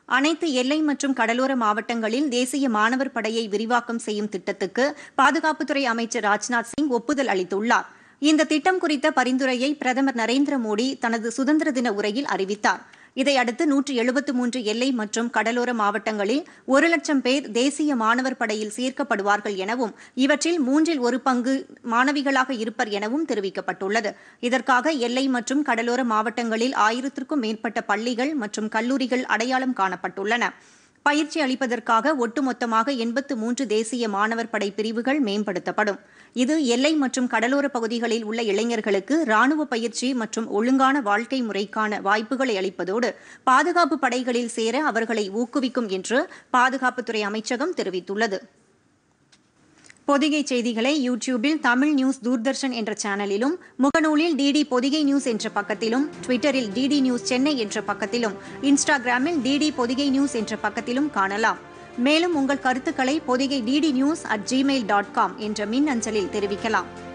அனைத்து எல்லை மற்றும் கடலோர மாவட்டங்களில் தேசிய மாணவர் படையை விரிவாக்கம் செய்யும் திட்டத்துக்கு பாதுகாப்புத்துறை அமைச்சர் ராஜ்நாத் சிங் ஒப்புதல் அளித்துள்ளார் இந்த திட்டம் குறித்த பரிந்துரையை பிரதமர் நரேந்திர மோடி தனது சுதந்திர தின உரையில் அறிவித்தார் இதையடுத்து நூற்று எழுபத்து மூன்று எல்லை மற்றும் கடலோர மாவட்டங்களில் ஒரு லட்சம் பேர் தேசிய மாணவர் படையில் சேர்க்கப்படுவார்கள் எனவும் இவற்றில் மூன்றில் ஒரு பங்கு மாணவிகளாக இருப்பர் எனவும் தெரிவிக்கப்பட்டுள்ளது இதற்காக எல்லை மற்றும் கடலோர மாவட்டங்களில் ஆயிரத்திற்கும் மேற்பட்ட பள்ளிகள் மற்றும் கல்லூரிகள் அடையாளம் காணப்பட்டுள்ளன பயிற்சி அளிப்பதற்காக ஒட்டுமொத்தமாக எண்பத்து மூன்று தேசிய மாணவர் படை பிரிவுகள் மேம்படுத்தப்படும் இது எல்லை மற்றும் கடலோர பகுதிகளில் உள்ள இளைஞர்களுக்கு ராணுவ பயிற்சி மற்றும் ஒழுங்கான வாழ்க்கை முறைக்கான வாய்ப்புகளை அளிப்பதோடு பாதுகாப்பு படைகளில் சேர அவர்களை ஊக்குவிக்கும் என்று பாதுகாப்புத்துறை அமைச்சகம் தெரிவித்துள்ளது பொதிகை செய்திகளை யூடியூபில் தமிழ் நியூஸ் தூர்தர்ஷன் என்ற சேனலிலும் முகநூலில் டிடி பொதிகை நியூஸ் என்ற பக்கத்திலும் ட்விட்டரில் டிடி நியூஸ் சென்னை என்ற பக்கத்திலும் இன்ஸ்டாகிராமில் டிடி பொதிகை நியூஸ் என்ற பக்கத்திலும் காணலாம் மேலும் உங்கள் கருத்துக்களை Podhigai DD news at gmail dot com என்ற மின் அஞ்சலில் தெரிவிக்கலாம்